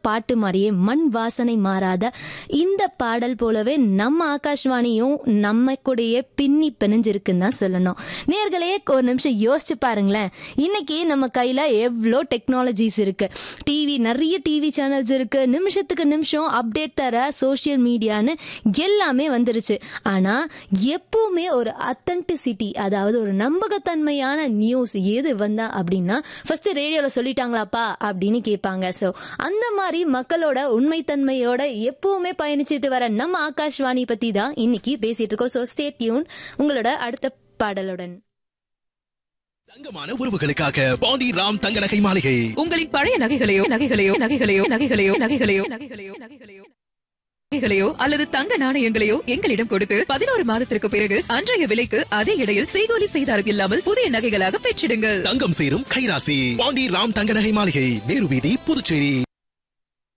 பாட்டு மாதிரியே மண் வாசனை மாறாத இந்த பாடல் போலவே நம்ம ஆகாஷ்வாணியும் நம்ம கூடயே பின்னி பிணைஞ்சிருக்குன்னு தான் சொல்லணும் நேர்களே ஒரு நிமிஷம் யோசிச்சு பாருங்களேன் இன்னைக்கு நம்ம கையில எவ்வளோ டெக்னாலஜிஸ் இருக்கு டிவி நிறைய டிவி சேனல்ஸ் இருக்கு நிமிஷத்துக்கு நிமிஷம் அப்டேட் தர சோஷியல் மீடியான்னு எல்லாமே வந்துருச்சு ஆனா எப்பவுமே ஒரு அத்தன்டிசிட்டி அதாவது ஒரு நம்பகத்தன்மையான நியூஸ் எது வந்தா அப்படின்னா ஃபர்ஸ்ட் ரேடியோல சொல்லிட்டாங்களாப்பா அப்படின்னு கேட்பாங்க ஸோ அந்த மாதிரி மக்களோட உண்மைத்தன்மையோட எப்பவுமே பயணிச்சுட்டு வர நம்ம ஆகாஷ்வாணி பத்தி தான் இன்னைக்கு பேசிட்டு இருக்கோம் ஸோ ஸ்டே டியூன் உங்களோட அடுத்த பாடலுடன் தங்கமான உறவுகளுக்காக பாண்டி ராம் தங்க நகை மாளிகை உங்களின் பழைய நகைகளையோ நகைகளையோ நகைகளையோ நகைகளையோ நகைகளையோ நகைகளையோ நகைகளையோ நகைகளையோ அல்லது தங்க நாணயங்களையோ எங்களிடம் கொடுத்து பதினோரு மாதத்திற்கு பிறகு அன்றைய விலைக்கு அதே இடையில் செய்கூலி செய்தாரம் இல்லாமல் புதிய நகைகளாக பெற்றிடுங்கள் தங்கம் சேரும் கைராசி பாண்டி ராம் தங்க நகை மாளிகை நேரு வீதி புதுச்சேரி